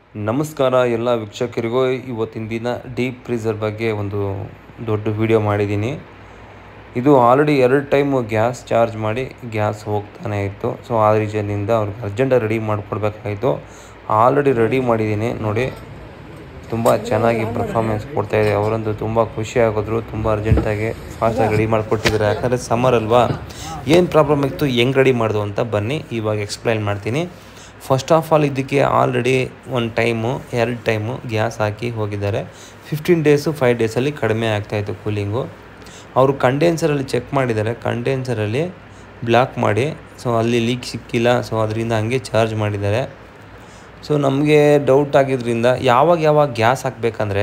ನಮಸ್ಕಾರ ಎಲ್ಲ ವೀಕ್ಷಕರಿಗೂ ಇವತ್ತಿನ ದಿನ ಡೀಪ್ ಫ್ರೀಝರ್ ಬಗ್ಗೆ ಒಂದು ದೊಡ್ಡ ವಿಡಿಯೋ ಮಾಡಿದ್ದೀನಿ ಇದು ಆಲ್ರೆಡಿ ಎರಡು ಟೈಮು ಗ್ಯಾಸ್ ಚಾರ್ಜ್ ಮಾಡಿ ಗ್ಯಾಸ್ ಹೋಗ್ತಾನೆ ಇತ್ತು ಸೊ ಆ ರೀಸನ್ನಿಂದ ಅವ್ರಿಗೆ ಅರ್ಜೆಂಟಾಗಿ ರೆಡಿ ಮಾಡಿಕೊಡ್ಬೇಕಾಯಿತು ಆಲ್ರೆಡಿ ರೆಡಿ ಮಾಡಿದ್ದೀನಿ ನೋಡಿ ತುಂಬ ಚೆನ್ನಾಗಿ ಪರ್ಫಾರ್ಮೆನ್ಸ್ ಕೊಡ್ತಾಯಿದೆ ಅವರಂತೂ ತುಂಬ ಖುಷಿ ಆಗೋದ್ರು ತುಂಬ ಅರ್ಜೆಂಟಾಗಿ ಫಾಸ್ಟಾಗಿ ರೆಡಿ ಮಾಡಿಕೊಟ್ಟಿದ್ದಾರೆ ಯಾಕಂದರೆ ಸಮ್ಮರ್ ಅಲ್ವಾ ಏನು ಪ್ರಾಬ್ಲಮ್ ಇತ್ತು ಹೆಂಗೆ ರೆಡಿ ಮಾಡೋದು ಅಂತ ಬನ್ನಿ ಇವಾಗ ಎಕ್ಸ್ಪ್ಲೈನ್ ಮಾಡ್ತೀನಿ ಫಸ್ಟ್ ಆಫ್ ಆಲ್ ಇದಕ್ಕೆ ಆಲ್ರೆಡಿ ಒಂದು ಟೈಮು ಎರಡು ಟೈಮು ಗ್ಯಾಸ್ ಹಾಕಿ ಹೋಗಿದ್ದಾರೆ ಫಿಫ್ಟೀನ್ ಡೇಸು ಫೈವ್ ಡೇಸಲ್ಲಿ ಕಡಿಮೆ ಆಗ್ತಾಯಿತ್ತು ಕೂಲಿಂಗು ಅವರು ಕಂಡೆನ್ಸರಲ್ಲಿ ಚೆಕ್ ಮಾಡಿದ್ದಾರೆ ಕಂಡೆನ್ಸರಲ್ಲಿ ಬ್ಲಾಕ್ ಮಾಡಿ ಸೊ ಅಲ್ಲಿ ಲೀಕ್ ಸಿಕ್ಕಿಲ್ಲ ಸೊ ಅದರಿಂದ ಹಂಗೆ ಚಾರ್ಜ್ ಮಾಡಿದ್ದಾರೆ ಸೊ ನಮಗೆ ಡೌಟ್ ಆಗಿದ್ದರಿಂದ ಯಾವಾಗ ಯಾವಾಗ ಗ್ಯಾಸ್ ಹಾಕಬೇಕಂದ್ರೆ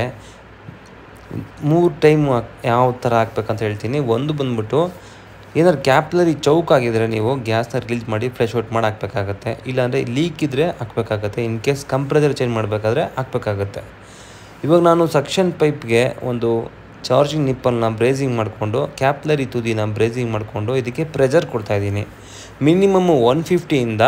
ಮೂರು ಟೈಮ್ ಯಾವ ಥರ ಹಾಕ್ಬೇಕಂತ ಹೇಳ್ತೀನಿ ಒಂದು ಬಂದ್ಬಿಟ್ಟು ಏನಾದ್ರು ಕ್ಯಾಪ್ಲರಿ ಚೌಕ್ ಆಗಿದ್ರೆ ನೀವು ಗ್ಯಾಸ್ನ ರಿಲೀಸ್ ಮಾಡಿ ಫ್ರೆಶ್ ಔಟ್ ಮಾಡಿ ಹಾಕ್ಬೇಕಾಗತ್ತೆ ಇಲ್ಲಾಂದರೆ ಲೀಕ್ ಇದ್ದರೆ ಹಾಕ್ಬೇಕಾಗತ್ತೆ ಇನ್ ಕೇಸ್ ಕಂಪ್ರೆಸರ್ ಚೇಂಜ್ ಮಾಡಬೇಕಾದ್ರೆ ಹಾಕ್ಬೇಕಾಗತ್ತೆ ಇವಾಗ ನಾನು ಸಕ್ಷನ್ ಪೈಪ್ಗೆ ಒಂದು ಚಾರ್ಜಿಂಗ್ ನಿಪ್ಪಲ್ನ ಬ್ರೇಸಿಂಗ್ ಮಾಡಿಕೊಂಡು ಕ್ಯಾಪ್ಲರಿ ತುದಿನ ಬ್ರೇಸಿಂಗ್ ಮಾಡಿಕೊಂಡು ಇದಕ್ಕೆ ಪ್ರೆಜರ್ ಕೊಡ್ತಾಯಿದ್ದೀನಿ ಮಿನಿಮಮ್ ಒನ್ ಫಿಫ್ಟಿಯಿಂದ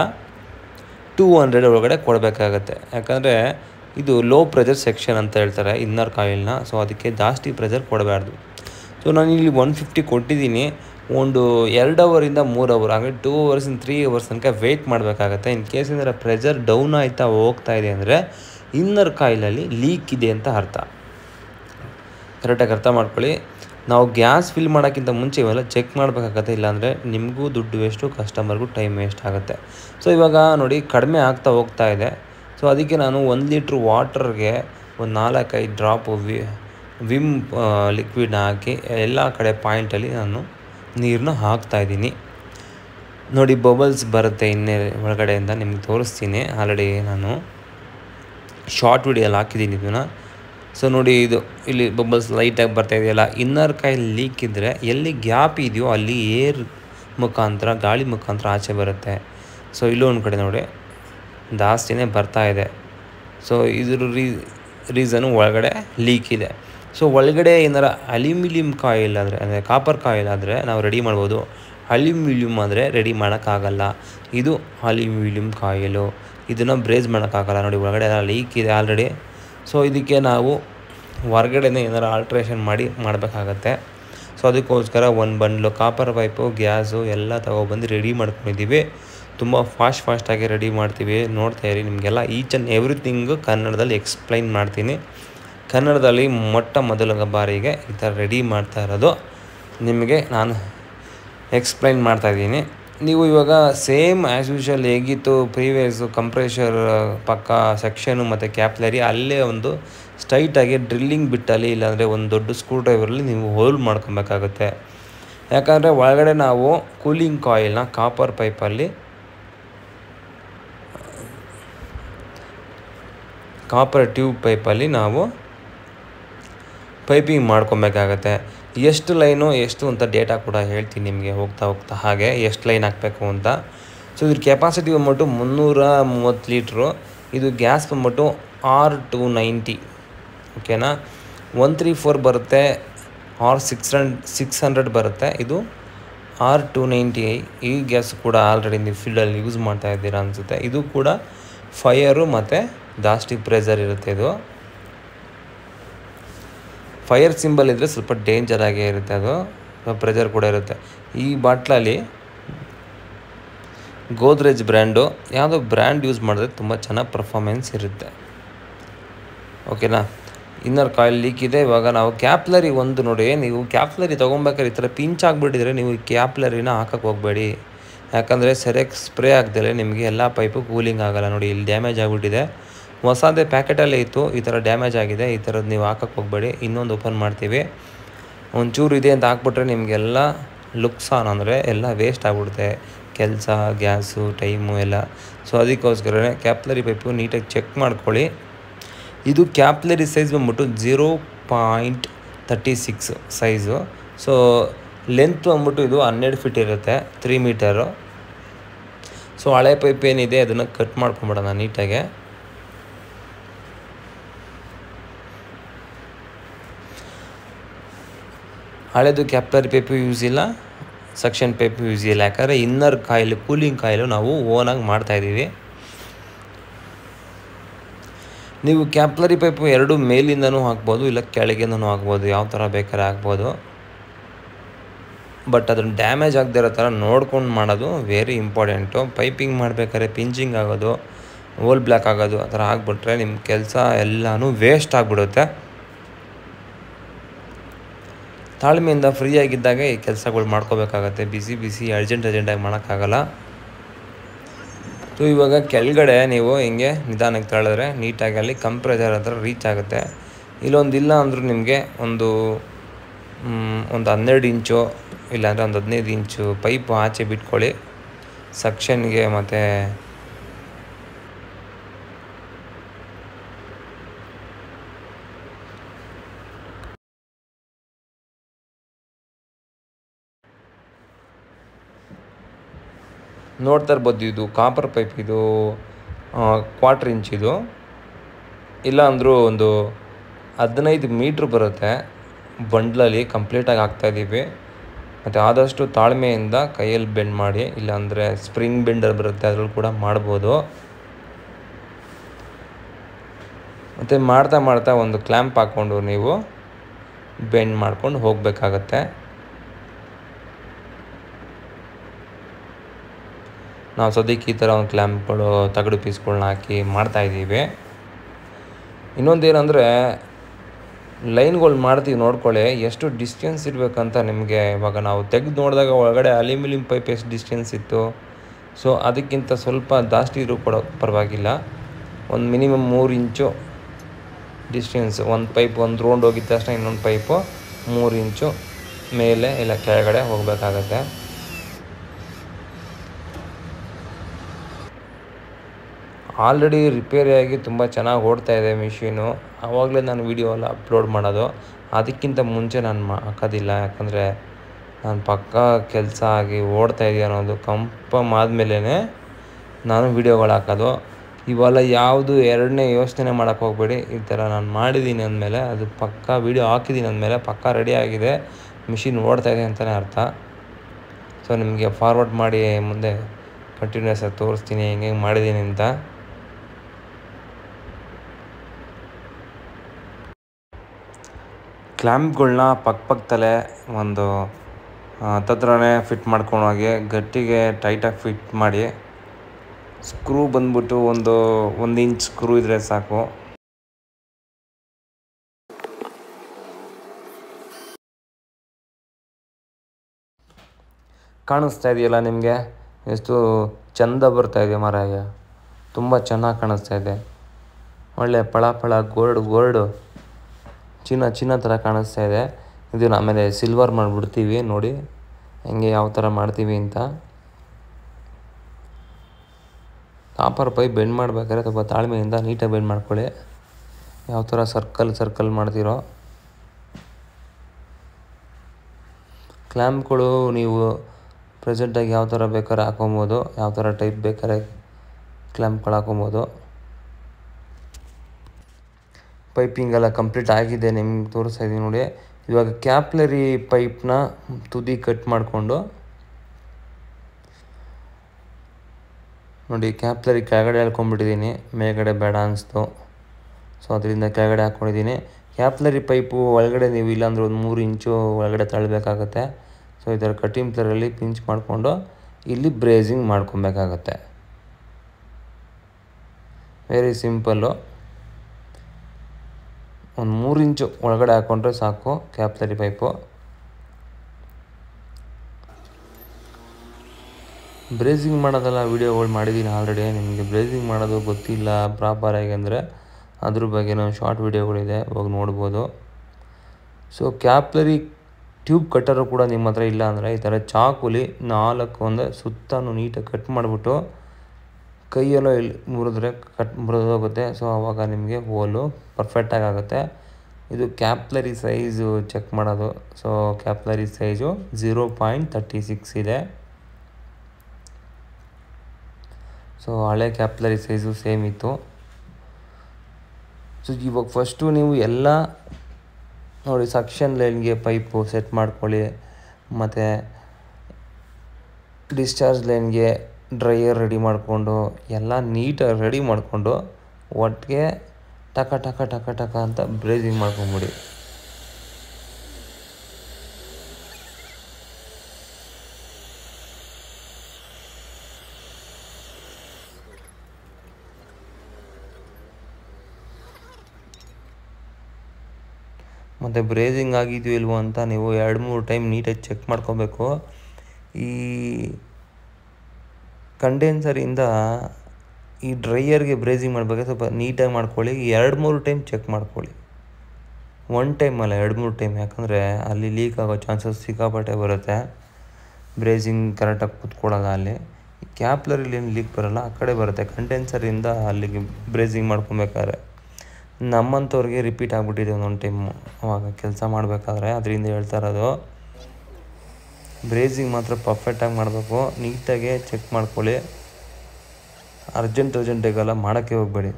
ಟೂ ಹಂಡ್ರೆಡ್ ಒಳಗಡೆ ಕೊಡಬೇಕಾಗತ್ತೆ ಯಾಕಂದರೆ ಇದು ಲೋ ಪ್ರೆಜರ್ ಸೆಕ್ಷನ್ ಅಂತ ಹೇಳ್ತಾರೆ ಇನ್ನರ್ ಕಾಯಿಲ್ನ ಸೊ ಅದಕ್ಕೆ ಜಾಸ್ತಿ ಪ್ರೆಜರ್ ಕೊಡಬಾರ್ದು ಸೊ ನಾನು ಇಲ್ಲಿ ಒನ್ ಫಿಫ್ಟಿ ಕೊಟ್ಟಿದ್ದೀನಿ ಒಂದು ಎರಡು ಅವರಿಂದ ಮೂರು ಅವರ್ ಹಾಗೆ ಟೂ ಅವರ್ಸಿಂದ ತ್ರೀ ಅವರ್ಸ್ ತನಕ ವೆಯ್ಟ್ ಮಾಡಬೇಕಾಗತ್ತೆ ಇನ್ ಕೇಸ್ ಏನಾರ ಪ್ರೆಜರ್ ಡೌನ್ ಆಯ್ತಾ ಹೋಗ್ತಾ ಇದೆ ಅಂದರೆ ಇನ್ನರ್ ಕಾಯಿಲಲ್ಲಿ ಲೀಕ್ ಇದೆ ಅಂತ ಅರ್ಥ ಕರೆಕ್ಟಾಗಿ ಅರ್ಥ ಮಾಡ್ಕೊಳ್ಳಿ ನಾವು ಗ್ಯಾಸ್ ಫಿಲ್ ಮಾಡೋಕ್ಕಿಂತ ಮುಂಚೆ ಇವೆಲ್ಲ ಚೆಕ್ ಮಾಡಬೇಕಾಗತ್ತೆ ಇಲ್ಲಾಂದರೆ ನಿಮಗೂ ದುಡ್ಡು ವೇಸ್ಟು ಕಸ್ಟಮರ್ಗೂ ಟೈಮ್ ವೇಸ್ಟ್ ಆಗುತ್ತೆ ಸೊ ಇವಾಗ ನೋಡಿ ಕಡಿಮೆ ಆಗ್ತಾ ಹೋಗ್ತಾ ಇದೆ ಸೊ ಅದಕ್ಕೆ ನಾನು ಒಂದು ಲೀಟ್ರ್ ವಾಟರ್ಗೆ ಒಂದು ನಾಲ್ಕೈದು ಡ್ರಾಪು ವಿ ವಿಮ್ ಲಿಕ್ವಿಡ್ನ ಹಾಕಿ ಎಲ್ಲ ಕಡೆ ಪಾಯಿಂಟಲ್ಲಿ ನಾನು ನೀರನ್ನ ಹಾಕ್ತಾಯಿದ್ದೀನಿ ನೋಡಿ ಬಬಲ್ಸ್ ಬರುತ್ತೆ ಇನ್ನೇ ಒಳಗಡೆಯಿಂದ ನಿಮ್ಗೆ ತೋರಿಸ್ತೀನಿ ಆಲ್ರೆಡಿ ನಾನು ಶಾರ್ಟ್ ವಿಡಿಯೋಲ್ಲಿ ಹಾಕಿದ್ದೀನಿ ಇದನ್ನು ಸೊ ನೋಡಿ ಇದು ಇಲ್ಲಿ ಬಬಲ್ಸ್ ಲೈಟಾಗಿ ಬರ್ತಾ ಇದೆಯಲ್ಲ ಇನ್ನರ್ ಕಾಯಲ್ಲಿ ಲೀಕ್ ಇದ್ದರೆ ಎಲ್ಲಿ ಗ್ಯಾಪ್ ಇದೆಯೋ ಅಲ್ಲಿ ಏರ್ ಮುಖಾಂತರ ಗಾಳಿ ಮುಖಾಂತರ ಆಚೆ ಬರುತ್ತೆ ಸೊ ಇಲ್ಲೂ ಒಂದು ಕಡೆ ನೋಡಿ ಜಾಸ್ತಿನೇ ಬರ್ತಾ ಇದೆ ಸೊ ಇದ್ರ ರೀ ರೀಸನು ಒಳಗಡೆ ಲೀಕ್ ಇದೆ ಸೊ ಒಳಗಡೆ ಏನಾರ ಅಲ್ಯೂಮಿನಿಯಂ ಕಾಯಿಲ್ ಆದರೆ ಅಂದರೆ ಕಾಪರ್ ಕಾಯಿಲ್ ಆದರೆ ನಾವು ರೆಡಿ ಮಾಡ್ಬೋದು ಅಲ್ಯೂಮಿನಿಯಂ ಆದರೆ ರೆಡಿ ಮಾಡೋಕ್ಕಾಗಲ್ಲ ಇದು ಅಲ್ಯೂಮಿನಿಯಂ ಕಾಯಿಲು ಇದನ್ನು ಬ್ರೇಸ್ ಮಾಡೋಕ್ಕಾಗಲ್ಲ ನೋಡಿ ಒಳಗಡೆ ಎಲ್ಲ ಲೀಕ್ ಇದೆ ಆಲ್ರೆಡಿ ಸೊ ಇದಕ್ಕೆ ನಾವು ಹೊರಗಡೆನೇ ಏನಾರು ಆಲ್ಟ್ರೇಷನ್ ಮಾಡಿ ಮಾಡಬೇಕಾಗತ್ತೆ ಸೊ ಅದಕ್ಕೋಸ್ಕರ ಒಂದು ಬಂಡ್ಲು ಕಾಪರ್ ಪೈಪು ಗ್ಯಾಸು ಎಲ್ಲ ತೊಗೊಬಂದು ರೆಡಿ ಮಾಡ್ಕೊಂಡಿದ್ದೀವಿ ತುಂಬ ಫಾಸ್ಟ್ ಫಾಸ್ಟಾಗಿ ರೆಡಿ ಮಾಡ್ತೀವಿ ನೋಡ್ತಾ ಇರಿ ನಿಮಗೆಲ್ಲ ಈಚ್ ಆ್ಯಂಡ್ ಎವ್ರಿಥಿಂಗು ಕನ್ನಡದಲ್ಲಿ ಎಕ್ಸ್ಪ್ಲೈನ್ ಮಾಡ್ತೀನಿ ಕನ್ನಡದಲ್ಲಿ ಮೊಟ್ಟ ಮೊದಲ ಬಾರಿಗೆ ಈ ಥರ ರೆಡಿ ಮಾಡ್ತಾ ಇರೋದು ನಿಮಗೆ ನಾನು ಎಕ್ಸ್ಪ್ಲೈನ್ ಮಾಡ್ತಾಯಿದ್ದೀನಿ ನೀವು ಇವಾಗ ಸೇಮ್ ಆ್ಯಸ್ ಯೂಶಲ್ ಹೇಗಿತ್ತು ಪ್ರೀವಿಯಸ್ಸು ಕಂಪ್ರೆಷರ್ ಪಕ್ಕ ಸೆಕ್ಷನು ಮತ್ತು ಕ್ಯಾಪ್ಲರಿ ಅಲ್ಲೇ ಒಂದು ಸ್ಟ್ರೈಟಾಗಿ ಡ್ರಿಲ್ಲಿಂಗ್ ಬಿಟ್ಟಲ್ಲಿ ಇಲ್ಲಾಂದರೆ ಒಂದು ದೊಡ್ಡ ಸ್ಕ್ರೂ ಡ್ರೈವರಲ್ಲಿ ನೀವು ಹೋಲ್ಡ್ ಮಾಡ್ಕೊಬೇಕಾಗುತ್ತೆ ಯಾಕಂದರೆ ಒಳಗಡೆ ನಾವು ಕೂಲಿಂಗ್ ಕಾಯಿಲ್ನ ಕಾಪರ್ ಪೈಪಲ್ಲಿ ಕಾಪರ್ ಟ್ಯೂಬ್ ಪೈಪಲ್ಲಿ ನಾವು ಪೈಪಿಂಗ್ ಮಾಡ್ಕೊಬೇಕಾಗತ್ತೆ ಎಷ್ಟು ಲೈನು ಎಷ್ಟು ಅಂತ ಡೇಟಾ ಕೂಡ ಹೇಳ್ತೀನಿ ನಿಮಗೆ ಹೋಗ್ತಾ ಹೋಗ್ತಾ ಹಾಗೆ ಎಷ್ಟು ಲೈನ್ ಹಾಕಬೇಕು ಅಂತ ಸೊ ಇದ್ರ ಕೆಪಾಸಿಟಿ ಬಂದ್ಬಿಟ್ಟು ಮುನ್ನೂರ ಮೂವತ್ತು ಲೀಟ್ರು ಇದು ಗ್ಯಾಸ್ ಬಂದ್ಬಿಟ್ಟು ಆರ್ ಟು ನೈಂಟಿ ಓಕೆನಾ ಒನ್ ತ್ರೀ ಫೋರ್ ಬರುತ್ತೆ ಆರ್ ಸಿಕ್ಸ್ ಹಂಡ್ ಸಿಕ್ಸ್ ಹಂಡ್ರೆಡ್ ಬರುತ್ತೆ ಇದು ಆರ್ ಟು ನೈಂಟಿ ಈ ಗ್ಯಾಸ್ ಕೂಡ ಆಲ್ರೆಡಿ ನೀವು ಫೀಲ್ಡಲ್ಲಿ ಯೂಸ್ ಮಾಡ್ತಾ ಇದ್ದೀರಾ ಅನಿಸುತ್ತೆ ಇದು ಕೂಡ ಫೈಯರು ಮತ್ತು ಜಾಸ್ತಿ ಪ್ರೆಷರ್ ಇರುತ್ತೆ ಇದು ಫೈರ್ ಸಿಂಬಲ್ ಇದ್ದರೆ ಸ್ವಲ್ಪ ಡೇಂಜರ್ ಆಗೇ ಇರುತ್ತೆ ಅದು ಪ್ರೆಷರ್ ಕೂಡ ಇರುತ್ತೆ ಈ ಬಾಟ್ಲಲ್ಲಿ ಗೋದ್ರೇಜ್ ಬ್ರ್ಯಾಂಡು ಯಾವುದೋ ಬ್ರ್ಯಾಂಡ್ ಯೂಸ್ ಮಾಡಿದ್ರೆ ತುಂಬ ಚೆನ್ನಾಗಿ ಪರ್ಫಾಮೆನ್ಸ್ ಇರುತ್ತೆ ಓಕೆನಾ ಇನ್ನರ್ ಕಾಯಿಲ್ ಲೀಕ್ ಇದೆ ಇವಾಗ ನಾವು ಕ್ಯಾಪ್ಲರಿ ಒಂದು ನೋಡಿ ನೀವು ಕ್ಯಾಪ್ಲರಿ ತೊಗೊಬೇಕಾದ್ರೆ ಈ ಥರ ಪಿಂಚ್ ಆಗಿಬಿಟ್ಟಿದ್ರೆ ನೀವು ಈ ಕ್ಯಾಪ್ಲರಿನ ಹಾಕಕ್ಕೆ ಹೋಗಬೇಡಿ ಯಾಕಂದರೆ ಸರಿಯಾಗಿ ಸ್ಪ್ರೇ ಆಗ್ದಲೆ ನಿಮಗೆ ಎಲ್ಲ ಪೈಪು ಕೂಲಿಂಗ್ ಆಗೋಲ್ಲ ನೋಡಿ ಇಲ್ಲಿ ಡ್ಯಾಮೇಜ್ ಆಗಿಬಿಟ್ಟಿದೆ ಹೊಸದೇ ಪ್ಯಾಕೆಟಲ್ಲೇ ಇತ್ತು ಈ ಥರ ಡ್ಯಾಮೇಜ್ ಆಗಿದೆ ಈ ಥರದ್ದು ನೀವು ಹಾಕಕ್ಕೆ ಹೋಗಬೇಡಿ ಇನ್ನೊಂದು ಓಪನ್ ಮಾಡ್ತೀವಿ ಒಂಚೂರು ಇದೆ ಅಂತ ಹಾಕ್ಬಿಟ್ರೆ ನಿಮಗೆಲ್ಲ ಲುಕ್ಸ್ ಆನ್ ಅಂದರೆ ಎಲ್ಲ ವೇಸ್ಟ್ ಆಗಿಬಿಡುತ್ತೆ ಕೆಲಸ ಗ್ಯಾಸು ಟೈಮು ಎಲ್ಲ ಸೊ ಅದಕ್ಕೋಸ್ಕರನೇ ಕ್ಯಾಪ್ಲರಿ ಪೈಪು ನೀಟಾಗಿ ಚೆಕ್ ಮಾಡ್ಕೊಳ್ಳಿ ಇದು ಕ್ಯಾಪ್ಲರಿ ಸೈಜ್ ಬಂದ್ಬಿಟ್ಟು zero point thirty six size so length ಬಂದ್ಬಿಟ್ಟು ಇದು ಹನ್ನೆರಡು ಫೀಟ್ ಇರುತ್ತೆ ತ್ರೀ ಮೀಟರು ಸೊ ಹಳೆ ಪೈಪ್ ಏನಿದೆ ಅದನ್ನು ಕಟ್ ಮಾಡ್ಕೊಂಬಿಡೋಣ ನೀಟಾಗೆ ಹಳೆದು ಕ್ಯಾಪ್ಲರಿ ಪೈಪು ಯೂಸ್ ಇಲ್ಲ ಸಕ್ಷನ್ ಪೈಪ್ ಯೂಸ್ ಇಲ್ಲ ಯಾಕಂದರೆ ಇನ್ನರ್ ಕಾಯಿಲು ಕೂಲಿಂಗ್ ಕಾಯಿಲು ನಾವು ಓನಾಗಿ ಮಾಡ್ತಾಯಿದ್ದೀವಿ ನೀವು ಕ್ಯಾಪ್ಲರಿ ಪೈಪು ಎರಡು ಮೇಲಿಂದನೂ ಹಾಕ್ಬೋದು ಇಲ್ಲ ಕೆಳಗಿಂದನೂ ಹಾಕ್ಬೋದು ಯಾವ ಥರ ಬೇಕಾದ್ರೆ ಹಾಕ್ಬೋದು ಬಟ್ ಅದನ್ನು ಡ್ಯಾಮೇಜ್ ಆಗದೆ ಇರೋ ಥರ ನೋಡ್ಕೊಂಡು ಮಾಡೋದು ವೆರಿ ಇಂಪಾರ್ಟೆಂಟು ಪೈಪಿಂಗ್ ಮಾಡಬೇಕಾದ್ರೆ ಪಿಂಚಿಂಗ್ ಆಗೋದು ಓಲ್ ಬ್ಲ್ಯಾಕ್ ಆಗೋದು ಆ ಥರ ಆಗಿಬಿಟ್ರೆ ನಿಮ್ಮ ಕೆಲಸ ಎಲ್ಲನೂ ವೇಸ್ಟ್ ಆಗಿಬಿಡುತ್ತೆ ತಾಳ್ಮೆಯಿಂದ ಫ್ರೀ ಆಗಿದ್ದಾಗ ಈ ಕೆಲಸಗಳು ಮಾಡ್ಕೋಬೇಕಾಗತ್ತೆ ಬಿಸಿ ಬಿಸಿ ಅರ್ಜೆಂಟ್ ಅರ್ಜೆಂಟಾಗಿ ಮಾಡೋಕ್ಕಾಗಲ್ಲ ಸೊ ಇವಾಗ ಕೆಳಗಡೆ ನೀವು ಹಿಂಗೆ ನಿಧಾನಕ್ಕೆ ತಳೆದ್ರೆ ನೀಟಾಗಿ ಅಲ್ಲಿ ಕಂಪ್ರೆಸರ್ ಹತ್ರ ರೀಚ್ ಆಗುತ್ತೆ ಇಲ್ಲೊಂದಿಲ್ಲ ಅಂದರೂ ನಿಮಗೆ ಒಂದು ಮ್, ಒಂದು ಹನ್ನೆರಡು ಇಂಚು ಇಲ್ಲಾಂದರೆ ಒಂದು ಹದಿನೈದು ಇಂಚು ಪೈಪು ಆಚೆ ಬಿಟ್ಕೊಳ್ಳಿ ಸಕ್ಷನ್ಗೆ ಮತ್ತು ನೋಡ್ತಾ ಇರ್ಬೋದು ಇದು ಕಾಪರ್ ಪೈಪ್ ಇದು ಕ್ವಾರ್ಟರ್ ಇಂಚ್ ಇದು ಇಲ್ಲ ಅಂದರೂ ಒಂದು ಹದಿನೈದು ಮೀಟ್ರ್ ಬರುತ್ತೆ ಬಂಡ್ಲಲ್ಲಿ ಕಂಪ್ಲೀಟಾಗಿ ಹಾಕ್ತಾಯಿದ್ದೀವಿ ಮತ್ತು ಆದಷ್ಟು ತಾಳ್ಮೆಯಿಂದ ಕೈಯಲ್ಲಿ ಬೆಂಡ್ ಮಾಡಿ ಇಲ್ಲಾಂದರೆ ಸ್ಪ್ರಿಂಗ್ ಬೆಂಡರ್ ಬರುತ್ತೆ ಅದ್ರಲ್ಲಿ ಕೂಡ ಮಾಡ್ಬೋದು ಮತ್ತು ಮಾಡ್ತಾ ಮಾಡ್ತಾ ಒಂದು ಕ್ಲ್ಯಾಂಪ್ ಹಾಕ್ಕೊಂಡು ನೀವು ಬೆಂಡ್ ಮಾಡ್ಕೊಂಡು ಹೋಗಬೇಕಾಗತ್ತೆ ನಾವು ಸದ್ಯಕ್ಕೆ ಈ ಥರ ಒಂದು ಕ್ಲ್ಯಾಂಪ್ಗಳು ತಗಡು ಪೀಸ್ಗಳನ್ನ ಹಾಕಿ ಮಾಡ್ತಾಯಿದ್ದೀವಿ ಇನ್ನೊಂದೇನೆಂದರೆ ಲೈನ್ಗಳು ಮಾಡ್ತೀವಿ ನೋಡ್ಕೊಳ್ಳಿ ಎಷ್ಟು ಡಿಸ್ಟೆನ್ಸ್ ಇರಬೇಕಂತ ನಿಮಗೆ ಇವಾಗ ನಾವು ತೆಗೆದು ನೋಡಿದಾಗ ಒಳಗಡೆ ಅಲ್ಯೂಮಿನಿಯಂ ಪೈಪ್ ಎಷ್ಟು ಡಿಸ್ಟೆನ್ಸ್ ಇತ್ತು ಸೊ ಅದಕ್ಕಿಂತ ಸ್ವಲ್ಪ ಜಾಸ್ತಿ ಇದ್ರೂ ಕೂಡ ಪರವಾಗಿಲ್ಲ ಒಂದು ಮಿನಿಮಮ್ ಮೂರು ಇಂಚು ಡಿಸ್ಟೆನ್ಸ್ ಒಂದು ಪೈಪ್ ಒಂದು ರೌಂಡ್ ಹೋಗಿದ ತಕ್ಷಣ ಇನ್ನೊಂದು ಪೈಪು ಮೂರು ಇಂಚು ಮೇಲೆ ಇಲ್ಲ ಕೆಳಗಡೆ ಹೋಗಬೇಕಾಗತ್ತೆ ಆಲ್ರೆಡಿ ರಿಪೇರಿಯಾಗಿ ತುಂಬ ಚೆನ್ನಾಗಿ ಓಡ್ತಾ ಇದೆ ಮಿಷಿನು ಆವಾಗಲೇ ನಾನು ವೀಡಿಯೋ ಎಲ್ಲ ಅಪ್ಲೋಡ್ ಮಾಡೋದು ಅದಕ್ಕಿಂತ ಮುಂಚೆ ನಾನು ಮಾ ಹಾಕೋದಿಲ್ಲ ಯಾಕಂದರೆ ನಾನು ಪಕ್ಕ ಕೆಲಸ ಆಗಿ ಓಡ್ತಾ ಇದೆಯಾ ಅನ್ನೋದು ಕನ್ಫರ್ಮ್ ಆದಮೇಲೆ ನಾನು ವೀಡಿಯೋಗಳು ಹಾಕೋದು ಇವೆಲ್ಲ ಯಾವುದು ಎರಡನೇ ಯೋಚನೆ ಮಾಡೋಕ್ಕೆ ಹೋಗಬೇಡಿ ಈ ಥರ ನಾನು ಮಾಡಿದ್ದೀನಿ ಅಂದಮೇಲೆ ಅದು ಪಕ್ಕ ವೀಡಿಯೋ ಹಾಕಿದ್ದೀನಿ ಅಂದಮೇಲೆ ಪಕ್ಕ ರೆಡಿ ಆಗಿದೆ ಮಿಷಿನ್ ಓಡ್ತಾ ಇದೆ ಅಂತಲೇ ಅರ್ಥ ಸೊ ನಿಮಗೆ ಫಾರ್ವರ್ಡ್ ಮಾಡಿ ಮುಂದೆ ಕಂಟಿನ್ಯೂಸ್ ಆಗಿ ತೋರಿಸ್ತೀನಿ ಹೆಂಗೆ ಹೆಂಗೆ ಮಾಡಿದ್ದೀನಿ ಅಂತ ಕ್ಲ್ಯಾಂಪ್ಗಳ್ನ ಪಕ್ಕ ಪಕ್ಕದಲ್ಲೇ ಒಂದು ಹತ್ತತ್ರನೇ ಫಿಟ್ ಮಾಡ್ಕೊಂಡು ಹೋಗಿ ಗಟ್ಟಿಗೆ ಟೈಟಾಗಿ ಫಿಟ್ ಮಾಡಿ ಸ್ಕ್ರೂ ಬಂದ್ಬಿಟ್ಟು ಒಂದು ಒಂದು ಇಂಚ್ ಸ್ಕ್ರೂ ಇದ್ದರೆ ಸಾಕು ಕಾಣಿಸ್ತಾ ಇದೆಯಲ್ಲ ನಿಮಗೆ ಎಷ್ಟು ಚಂದ ಬರ್ತಾ ಇದೆ ಮರಾಯ ತುಂಬ ಚೆನ್ನಾಗಿ ಕಾಣಿಸ್ತಾ ಇದೆ ಒಳ್ಳೆ ಪಳ ಪಳ ಗೋಲ್ಡ್ ಗೋಲ್ಡು ಚಿನ್ನ ಚಿನ್ನ ಥರ ಕಾಣಿಸ್ತಾ ಇದೆ ಇದನ್ನು ಆಮೇಲೆ ಸಿಲ್ವರ್ ಮಾಡಿಬಿಡ್ತೀವಿ ನೋಡಿ ಹೆಂಗೆ ಯಾವ ಥರ ಮಾಡ್ತೀವಿ ಅಂತ ಕಾಪರ್ ಪೈಪ್ ಬೆಂಡ್ ಮಾಡಬೇಕಾದ್ರೆ ಸ್ವಲ್ಪ ತಾಳ್ಮೆಯಿಂದ ನೀಟಾಗಿ ಬೆಂಡ್ ಮಾಡ್ಕೊಳ್ಳಿ ಯಾವ ಥರ ಸರ್ಕಲ್ ಸರ್ಕಲ್ ಮಾಡ್ತೀರೋ ಕ್ಲ್ಯಾಂಪ್ಗಳು ನೀವು ಪ್ರೆಸೆಂಟಾಗಿ ಯಾವ ಥರ ಬೇಕಾದ್ರೆ ಹಾಕೊಬೋದು ಯಾವ ಥರ ಟೈಪ್ ಬೇಕಾದ್ರೆ ಕ್ಲ್ಯಾಂಪ್ಗಳು ಹಾಕೊಬೋದು ಪೈಪಿಂಗ್ ಎಲ್ಲ ಕಂಪ್ಲೀಟ್ ಆಗಿದೆ ನಿಮ್ಗೆ ತೋರಿಸ್ತಾ ಇದ್ದೀನಿ ನೋಡಿ ಇವಾಗ ಕ್ಯಾಪ್ಲರಿ ಪೈಪ್ನ ತುದಿ ಕಟ್ ಮಾಡಿಕೊಂಡು ನೋಡಿ ಕ್ಯಾಪ್ಲರಿ ಕೆಳಗಡೆ ಎಳ್ಕೊಂಡ್ಬಿಟ್ಟಿದ್ದೀನಿ ಮೇಲ್ಗಡೆ ಬೇಡ ಅನಿಸ್ತು ಸೊ ಅದರಿಂದ ಕೆಳಗಡೆ ಹಾಕ್ಕೊಂಡಿದ್ದೀನಿ ಕ್ಯಾಪ್ಲರಿ ಪೈಪು ಒಳಗಡೆ ನೀವು ಇಲ್ಲಾಂದ್ರೆ ಒಂದು ಮೂರು ಇಂಚು ಒಳಗಡೆ ತಳ್ಳಬೇಕಾಗತ್ತೆ ಸೊ ಈ ಥರ ಕಟಿಂಗ್ ಥರಲ್ಲಿ ಪಿಂಚ್ ಮಾಡಿಕೊಂಡು ಇಲ್ಲಿ ಬ್ರೇಸಿಂಗ್ ಮಾಡ್ಕೊಬೇಕಾಗತ್ತೆ ವೆರಿ ಸಿಂಪಲ್ಲು ಒಂದು ಮೂರು ಇಂಚು ಒಳಗಡೆ ಹಾಕ್ಕೊಂಡ್ರೆ ಸಾಕು ಕ್ಯಾಪ್ಲರಿ ಪೈಪು ಬ್ರೇಸಿಂಗ್ ಮಾಡೋದೆಲ್ಲ ವೀಡಿಯೋಗಳು ಮಾಡಿದ್ದೀನಿ ಆಲ್ರೆಡಿ ನಿಮಗೆ ಬ್ರೇಸಿಂಗ್ ಮಾಡೋದು ಗೊತ್ತಿಲ್ಲ ಪ್ರಾಪರಾಗಿ ಅಂದರೆ ಅದ್ರ ಬಗ್ಗೆನೂ ಶಾರ್ಟ್ ವೀಡಿಯೋಗಳಿದೆ ಹೋಗಿ ನೋಡ್ಬೋದು ಸೊ ಕ್ಯಾಪ್ಲರಿ ಟ್ಯೂಬ್ ಕಟ್ಟರು ಕೂಡ ನಿಮ್ಮ ಹತ್ರ ಇಲ್ಲ ಅಂದರೆ ಈ ಥರ ಚಾಕುಲಿ ನಾಲ್ಕು ಒಂದೇ ಸುತ್ತನೂ ನೀಟಾಗಿ ಕಟ್ ಮಾಡಿಬಿಟ್ಟು ಕೈಯೆಲ್ಲ ಇಲ್ಲಿ ಮುರಿದ್ರೆ ಕಟ್ ಮುರಿದೋಗುತ್ತೆ ಸೊ ಆವಾಗ ನಿಮಗೆ ಹೋಲು ಪರ್ಫೆಕ್ಟಾಗಿ ಆಗುತ್ತೆ ಇದು ಕ್ಯಾಪ್ಲರಿ ಸೈಜು ಚೆಕ್ ಮಾಡೋದು so capillary size zero point thirty six ಇದೆ ಸೊ ಹಳೆ ಕ್ಯಾಪ್ಲರಿ ಸೈಜು ಸೇಮ್ ಇತ್ತು ಸೊ ಇವಾಗ ಫಸ್ಟು ನೀವು ಎಲ್ಲ ನೋಡಿ ಸಕ್ಷನ್ ಲೈನ್ಗೆ ಪೈಪು ಸೆಟ್ ಮಾಡ್ಕೊಳ್ಳಿ ಮತ್ತು ಡಿಸ್ಚಾರ್ಜ್ ಲೈನ್ಗೆ ಡ್ರೈಯರ್ ರೆಡಿ ಮಾಡಿಕೊಂಡು ಎಲ್ಲ ನೀಟಾಗಿ ರೆಡಿ ಮಾಡಿಕೊಂಡು ಒಟ್ಟಿಗೆ ಟಕ ಟಕ ಟಕ ಟಕ ಅಂತ ಬ್ರೇಜಿಂಗ್ ಮಾಡ್ಕೊಂಬಿಡಿ ಮತ್ತು ಬ್ರೇಜಿಂಗ್ ಆಗಿದೆಯೋ ಇಲ್ವೋ ಅಂತ ನೀವು ಎರಡು ಮೂರು ಟೈಮ್ ನೀಟಾಗಿ ಚೆಕ್ ಮಾಡ್ಕೊಬೇಕು ಈ ಕಂಡೆನ್ಸರಿಂದ ಈ ಡ್ರೈಯರ್ಗೆ ಬ್ರೇಜಿಂಗ್ ಮಾಡಬೇಕಾದ್ರೆ ಸ್ವಲ್ಪ ನೀಟಾಗಿ ಮಾಡ್ಕೊಳ್ಳಿ ಎರಡು ಮೂರು ಟೈಮ್ ಚೆಕ್ ಮಾಡ್ಕೊಳ್ಳಿ ಒನ್ ಟೈಮ್ ಅಲ್ಲ ಎರಡು ಮೂರು ಟೈಮ್ ಯಾಕಂದರೆ ಅಲ್ಲಿ ಲೀಕ್ ಆಗೋ ಚಾನ್ಸಸ್ ಸಿಕ್ಕಾಪಟ್ಟೆ ಬರುತ್ತೆ ಬ್ರೇಜಿಂಗ್ ಕರೆಕ್ಟಾಗಿ ಕೂತ್ಕೊಳ್ಳಲ್ಲ ಅಲ್ಲಿ ಕ್ಯಾಪ್ಲರಲ್ಲಿ ಏನು ಲೀಕ್ ಬರೋಲ್ಲ ಆ ಕಡೆ ಬರುತ್ತೆ ಕಂಡೆನ್ಸರಿಂದ ಅಲ್ಲಿಗೆ ಬ್ರೇಜಿಂಗ್ ಮಾಡ್ಕೊಬೇಕಾದ್ರೆ ನಮ್ಮಂಥವ್ರಿಗೆ ರಿಪೀಟ್ ಆಗಿಬಿಟ್ಟಿದೆ ಒಂದೊಂದು ಟೈಮು ಅವಾಗ ಕೆಲಸ ಮಾಡಬೇಕಾದ್ರೆ ಅದರಿಂದ ಹೇಳ್ತಾ ಇರೋದು ಬ್ರೇಜಿಂಗ್ ಮಾತ್ರ ಪರ್ಫೆಕ್ಟಾಗಿ ಮಾಡಬೇಕು ನೀಟಾಗಿ ಚೆಕ್ ಮಾಡ್ಕೊಳ್ಳಿ ಅರ್ಜೆಂಟ್ ಅರ್ಜೆಂಟಿಗೆಲ್ಲ ಮಾಡೋಕ್ಕೆ ಹೋಗಬೇಡಿ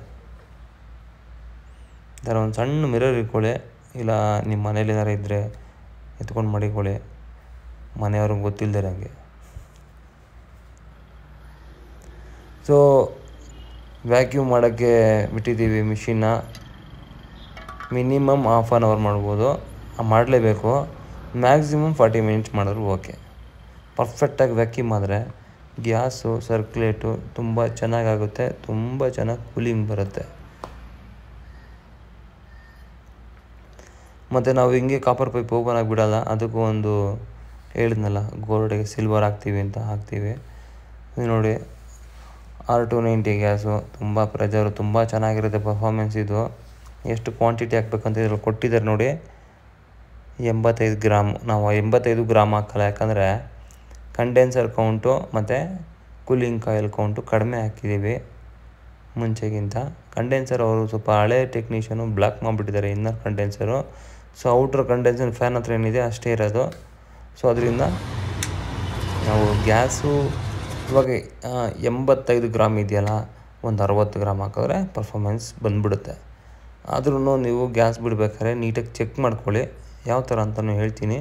ಈ ಥರ ಒಂದು ಸಣ್ಣ ಮಿರರ್ ಇಟ್ಕೊಳ್ಳಿ ಇಲ್ಲ ನಿಮ್ಮ ಮನೇಲಿ ಏನಾರು ಇದ್ದರೆ ಎತ್ಕೊಂಡು ಮಡಿಕೊಳ್ಳಿ ಮನೆಯವ್ರಿಗೆ ಗೊತ್ತಿಲ್ಲದೆ ನನಗೆ ಸೊ ವ್ಯಾಕ್ಯೂಮ್ ಮಾಡೋಕ್ಕೆ ಬಿಟ್ಟಿದ್ದೀವಿ ಮಿಷಿನ್ನ ಮಿನಿಮಮ್ ಹಾಫ್ ಆನ್ ಅವರ್ ಮಾಡ್ಬೋದು ಮಾಡಲೇಬೇಕು ಮ್ಯಾಕ್ಸಿಮಮ್ ಫಾರ್ಟಿ ಮಿನಿಟ್ಸ್ ಮಾಡಿದ್ರು ಓಕೆ ಪರ್ಫೆಕ್ಟಾಗಿ ವ್ಯಾಕ್ಯೂಮ್ ಆದರೆ ಗ್ಯಾಸು ಸರ್ಕ್ಯುಲೇಟು ತುಂಬ ಚೆನ್ನಾಗಾಗುತ್ತೆ ತುಂಬ ಚೆನ್ನಾಗಿ ಕೂಲಿಂಗ್ ಬರುತ್ತೆ ಮತ್ತು ನಾವು ಹಿಂಗೆ ಕಾಪರ್ ಪೈಪ್ ಓಪನ್ ಆಗಿಬಿಡಲ್ಲ ಅದಕ್ಕೂ ಒಂದು ಹೇಳಿದ್ನಲ್ಲ ಗೋಲ್ಡಿಗೆ ಸಿಲ್ವರ್ ಹಾಕ್ತೀವಿ ಅಂತ ಹಾಕ್ತೀವಿ ಇದು ನೋಡಿ ಆರ್ ಟು ನೈಂಟಿ ಗ್ಯಾಸು ತುಂಬ ಪ್ರೆಜರು ತುಂಬ ಚೆನ್ನಾಗಿರುತ್ತೆ ಪರ್ಫಾರ್ಮೆನ್ಸ್ ಇದು ಎಷ್ಟು ಕ್ವಾಂಟಿಟಿ ಹಾಕ್ಬೇಕಂತ ಇದ್ರಲ್ಲಿ ಕೊಟ್ಟಿದ್ದಾರೆ ನೋಡಿ ಎಂಬತ್ತೈದು ಗ್ರಾಮ್ ನಾವು ಎಂಬತ್ತೈದು ಗ್ರಾಮ್ ಹಾಕಲ್ಲ ಯಾಕಂದರೆ ಕಂಡೆನ್ಸರ್ ಕೌಂಟು ಮತ್ತು ಕೂಲಿಂಗ್ ಕಾಯಿಲ್ ಕೌಂಟು ಕಡಿಮೆ ಹಾಕಿದ್ದೀವಿ ಮುಂಚೆಗಿಂತ ಕಂಡೆನ್ಸರ್ ಅವರು ಸ್ವಲ್ಪ ಹಳೆ ಟೆಕ್ನಿಷಿಯನು ಬ್ಲಾಕ್ ಮಾಡಿಬಿಟ್ಟಿದ್ದಾರೆ inner condenser so outer condenser fan ಹತ್ರ ಏನಿದೆ ಅಷ್ಟೇ ಇರೋದು ಸೊ ಅದರಿಂದ ನಾವು ಗ್ಯಾಸು ಇವಾಗ ಆ, ಎಂಬತ್ತೈದು ಗ್ರಾಮ್ ಇದೆಯಲ್ಲ ಒಂದು ಅರವತ್ತು ಗ್ರಾಮ್ ಹಾಕಿದ್ರೆ ಪರ್ಫಾಮೆನ್ಸ್ ಬಂದ್ಬಿಡುತ್ತೆ ಆದ್ರೂ ನೀವು ಗ್ಯಾಸ್ ಬಿಡ್ಬೇಕಾದ್ರೆ ನೀಟಾಗಿ ಚೆಕ್ ಮಾಡ್ಕೊಳ್ಳಿ ಯಾವ ಥರ ಅಂತಲೂ ಹೇಳ್ತೀನಿ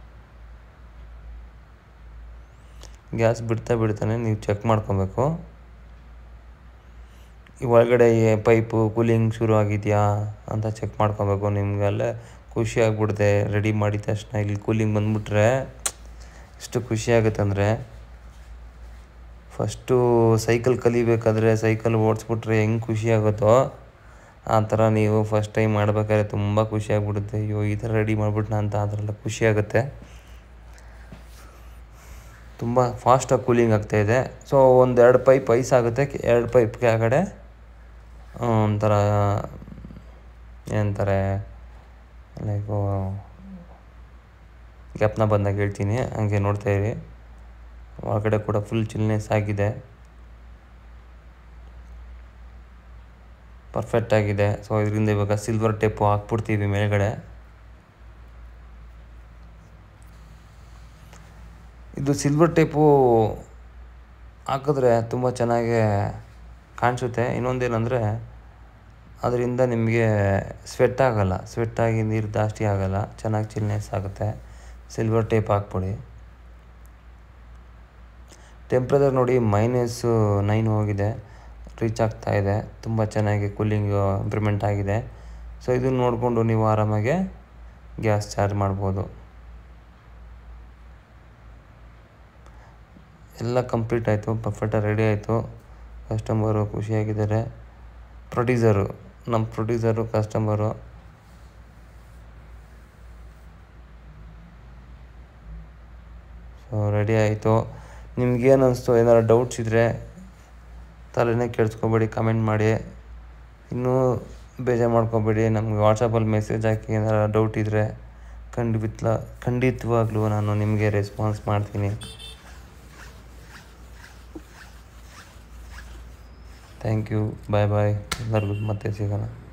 ಗ್ಯಾಸ್ ಬಿಡ್ತಾ ಬಿಡ್ತಾನೆ ನೀವು ಚೆಕ್ ಮಾಡ್ಕೊಬೇಕು ಈ ಒಳಗಡೆ ಪೈಪು ಕೂಲಿಂಗ್ ಶುರು ಆಗಿದೆಯಾ ಅಂತ ಚೆಕ್ ಮಾಡ್ಕೊಬೇಕು ನಿಮಗೆಲ್ಲ ಖುಷಿ ಆಗ್ಬಿಡುತ್ತೆ ರೆಡಿ ಮಾಡಿದ ತಕ್ಷಣ ಇಲ್ಲಿ ಕೂಲಿಂಗ್ ಬಂದ್ಬಿಟ್ರೆ ಎಷ್ಟು ಖುಷಿ ಆಗುತ್ತೆ ಅಂದರೆ ಫಸ್ಟು ಸೈಕಲ್ ಕಲಿಬೇಕಾದ್ರೆ ಸೈಕಲ್ ಓಡಿಸ್ಬಿಟ್ರೆ ಹೆಂಗೆ ಖುಷಿ ಆಗುತ್ತೋ ಆ ಥರ ನೀವು ಫಸ್ಟ್ ಟೈಮ್ ಮಾಡ್ಬೇಕಾದ್ರೆ ತುಂಬ ಖುಷಿ ಆಗ್ಬಿಡುತ್ತೆ ಅಯ್ಯೋ ಈ ಥರ ರೆಡಿ ಮಾಡಿಬಿಟ್ನ ಅಂತ ಅದರೆಲ್ಲ ಖುಷಿ ಆಗುತ್ತೆ ತುಂಬ ಫಾಸ್ಟಾಗಿ ಕೂಲಿಂಗ್ ಆಗ್ತಾಯಿದೆ ಸೊ ಒಂದೆರಡು ಪೈಪ್ ಐಸ್ ಆಗುತ್ತೆ ಎರಡು ಪೈಪ್ ಕೆಳಗಡೆ ಒಂಥರ ಏನಂತಾರೆ ಲೈಕು ಗ್ಯಾಪ್ನ ಬಂದಾಗ ಹೇಳ್ತೀನಿ ಹಂಗೆ ನೋಡ್ತಾ ಇರಿ ಒಳಗಡೆ ಕೂಡ ಫುಲ್ ಚಿಲ್ನೆಸ್ ಆಗಿದೆ ಪರ್ಫೆಕ್ಟ್ ಆಗಿದೆ ಸೊ ಇದರಿಂದ ಇವಾಗ ಸಿಲ್ವರ್ ಟೇಪು ಹಾಕ್ಬಿಡ್ತೀವಿ ಮೇಲ್ಗಡೆ ಇದು ಸಿಲ್ವರ್ ಟೇಪು ಹಾಕಿದ್ರೆ ತುಂಬ ಚೆನ್ನಾಗಿ ಕಾಣಿಸುತ್ತೆ ಇನ್ನೊಂದೇನೆಂದರೆ ಅದರಿಂದ ನಿಮಗೆ ಸ್ವೆಟ್ ಆಗಲ್ಲ ಸ್ವೆಟ್ ಆಗಿ ನೀರು ಜಾಸ್ತಿ ಆಗಲ್ಲ ಚೆನ್ನಾಗಿ ಚಿಲ್ನೆಸ್ ಆಗುತ್ತೆ ಸಿಲ್ವರ್ ಟೇಪ್ ಹಾಕ್ಬಿಡಿ ಟೆಂಪ್ರೇಚರ್ ನೋಡಿ ಮೈನಸ್ಸು ನೈನ್ ಹೋಗಿದೆ ರೀಚ್ ಆಗ್ತಾ ಇದೆ ತುಂಬ ಚೆನ್ನಾಗಿ ಕೂಲಿಂಗ್ ಇಂಪ್ರೂವ್ಮೆಂಟ್ ಆಗಿದೆ ಸೊ ಇದನ್ನು ನೋಡಿಕೊಂಡು ನೀವು ಆರಾಮಾಗೆ ಗ್ಯಾಸ್ ಚಾರ್ಜ್ ಮಾಡ್ಬೋದು ಎಲ್ಲ ಕಂಪ್ಲೀಟ್ ಆಯಿತು ಪರ್ಫೆಕ್ಟಾಗಿ ರೆಡಿ ಆಯಿತು ಕಸ್ಟಮರು ಖುಷಿಯಾಗಿದ್ದಾರೆ ಪ್ರೊಡ್ಯೂಸರು ನಮ್ಮ ಪ್ರೊಡ್ಯೂಸರು ಕಸ್ಟಮರು ಸೊ ರೆಡಿ ಆಯಿತು ನಿಮ್ಗೇನು ಅನಿಸ್ತು ಏನಾರು ಡೌಟ್ಸ್ ಇದ್ದರೆ ತಲೆನೇ ಕೆಡಿಸ್ಕೊಬೇಡಿ ಕಮೆಂಟ್ ಮಾಡಿ ಇನ್ನೂ ಬೇಜಾರು ಮಾಡ್ಕೊಬೇಡಿ ನಮ್ಗೆ ವಾಟ್ಸಪ್ಪಲ್ಲಿ ಮೆಸೇಜ್ ಹಾಕಿ ಏನಾರು ಡೌಟ್ ಇದ್ದರೆ ಖಂಡಿತ ಖಂಡಿತವಾಗ್ಲೂ ನಾನು ನಿಮಗೆ ರೆಸ್ಪಾನ್ಸ್ ಮಾಡ್ತೀನಿ ಥ್ಯಾಂಕ್ ಯು ಬಾಯ್ ಬಾಯ್ ಎಲ್ಲರಿಗೂ ಮತ್ತೆ ಸಿಗೋಣ